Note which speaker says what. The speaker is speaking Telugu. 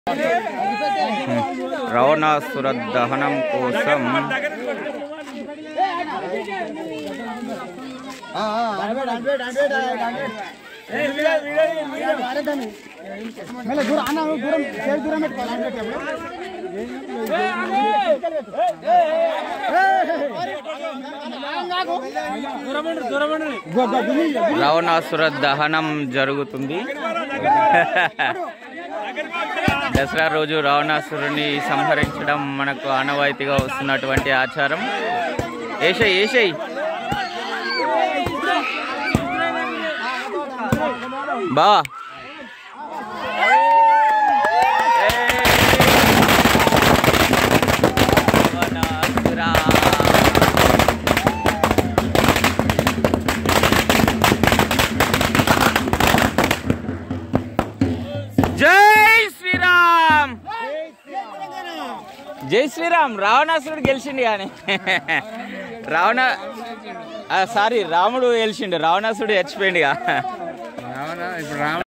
Speaker 1: రావణాసుర దహనం కోసం
Speaker 2: దూరం అన్న దూరం చేతి దూరం పెట్టుకోవాలి అన్నట్టు
Speaker 1: రావణాసుర దహనం జరుగుతుంది దసరా రోజు రావణాసురుని సంహరించడం మనకు ఆనవాయితీగా వస్తున్నటువంటి ఆచారం ఏషయ్ ఏషయ్ బా జై శ్రీరామ్ జై శ్రీరామ్ రావణాసురుడు గెలిచిండు కానీ రావణ సారీ రాముడు గెలిచిండు రావణాసురుడు చచ్చిపోయిండు
Speaker 3: రావణ ఇప్పుడు రావణ